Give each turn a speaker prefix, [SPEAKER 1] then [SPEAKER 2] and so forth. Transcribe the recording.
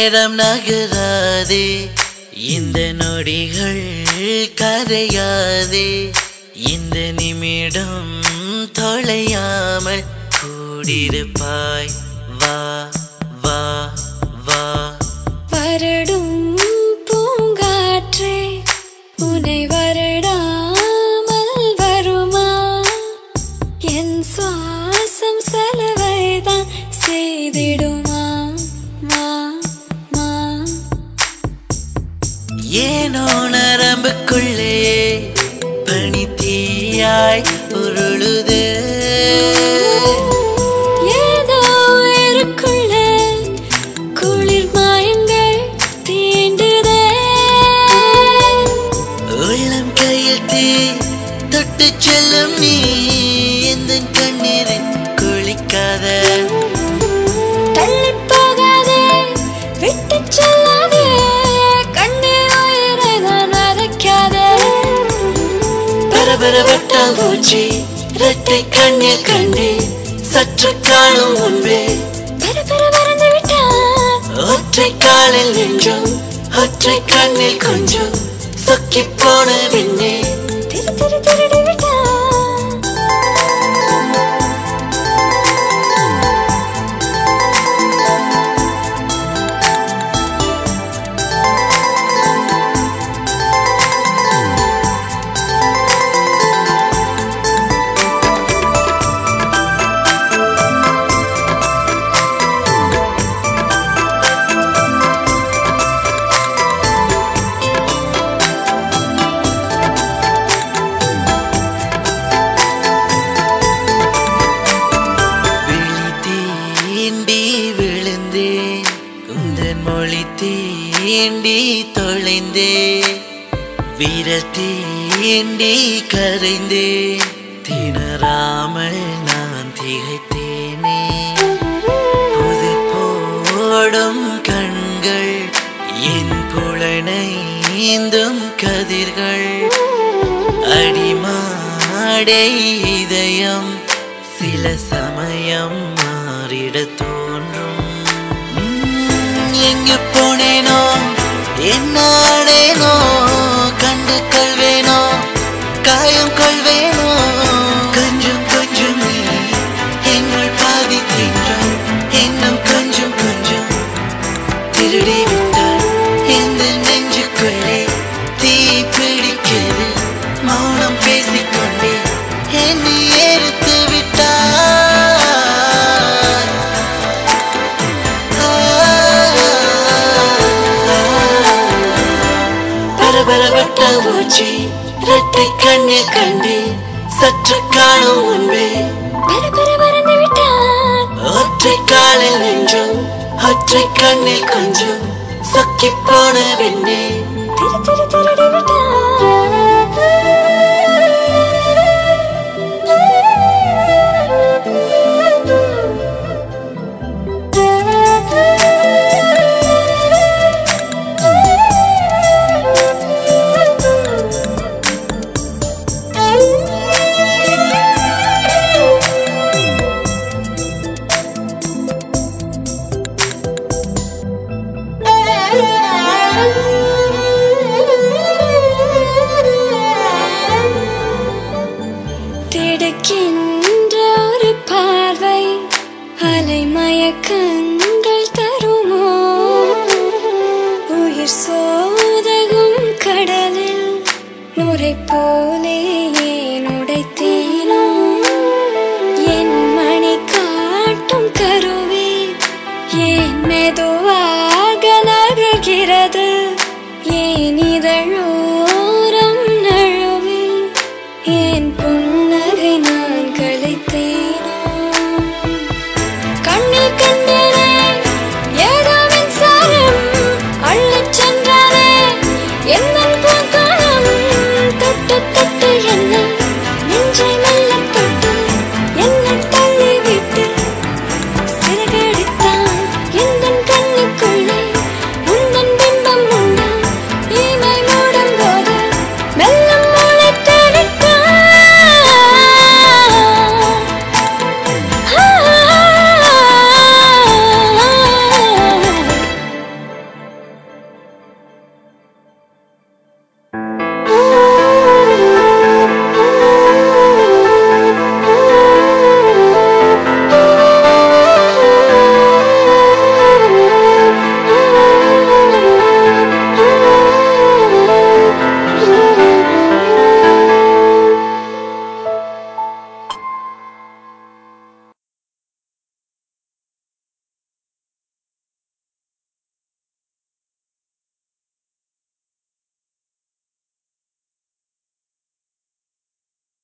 [SPEAKER 1] நேரம் நகராதே இந்த நொடிகள் கரையாதே இந்த நிமிடம் தொலையாமல் கூடிருப்பாய் வா வா வா
[SPEAKER 2] வருடும் பூங்காற்றே உன்னை வருடாமல் வருமா என் சுவாசம் செலவைதான் செய்திடுமா மா மா
[SPEAKER 1] ஏனோ நரம்புக்குள்ளே பனித்தீயாய் உருளுது
[SPEAKER 2] ஏதோ உயிருக்குள்ளே குளிர் மாயங்கள் தீண்டுதே
[SPEAKER 1] உள்ளம் கையில் தீ தொட்டு செல்லும் நீ எந்த கண்ணீரில் குளிக்காத
[SPEAKER 2] தள்ளிப் போகாதே விட்டுச் செல்லாதே கண்ணீர் உயிரைதான் வதைக்காதே
[SPEAKER 1] பரபர வட்டால் பூச்சி இரட்டை கண்ணில் கண்டே சற்று காணும் முன்பே
[SPEAKER 2] பரபர மறந்து விட்டான்
[SPEAKER 1] ஒற்றை காலில் நின்றும் ஒற்றை கண்ணில் கொஞ்சம் சொக்கி போன பின்னே
[SPEAKER 2] திரு திரு திருடி விட்டான்
[SPEAKER 1] விழி தீண்டி விழுந்தேன் உந்தன் மொழி தீண்டி தொலைந்தேன் விரல் தீண்டி கரைந்தேன் திணறாமல் நான் திகைத்தேனே புது போடும் கண்கள் என் புலனைந்தும் கதிர்கள் அடிமாடை இதயம் சில சமயம் மாறிட தோன்றும் உம், எங்கு போனேனோ என்னாடேனோ கண்டு கொள்வேனோ காயம் கொள்வேனோ கொஞ்சம் கொஞ்சம் நீ என்னுள் பாதி தின்றாய் இன்னும் கொஞ்சம் கொஞ்சம் திருடி விட்டாய் இந்த நெஞ்சுக்குள்ளே தீ பிடிக்கிறது மௌனம் பேசிக்கொண்டே என்னை எரித்து விட்டாய் பரபரவட்ட பூச்சி இரட்டை கண்ணில் கண்டே சற்று காணும் முன்பே
[SPEAKER 2] பரபர மறந்து விட்டான்
[SPEAKER 1] ஒற்றை காலில் நின்றும் ஒற்றை கண்ணில் கொஞ்சம் சொக்கி போன பின்னே
[SPEAKER 2] திரு திரு திருடி திடுக்கின்ற ஒரு பார்வை அலை மயக்கங்கள் தருமோ உயிர் சோதகும் கடலில் நுரை போலே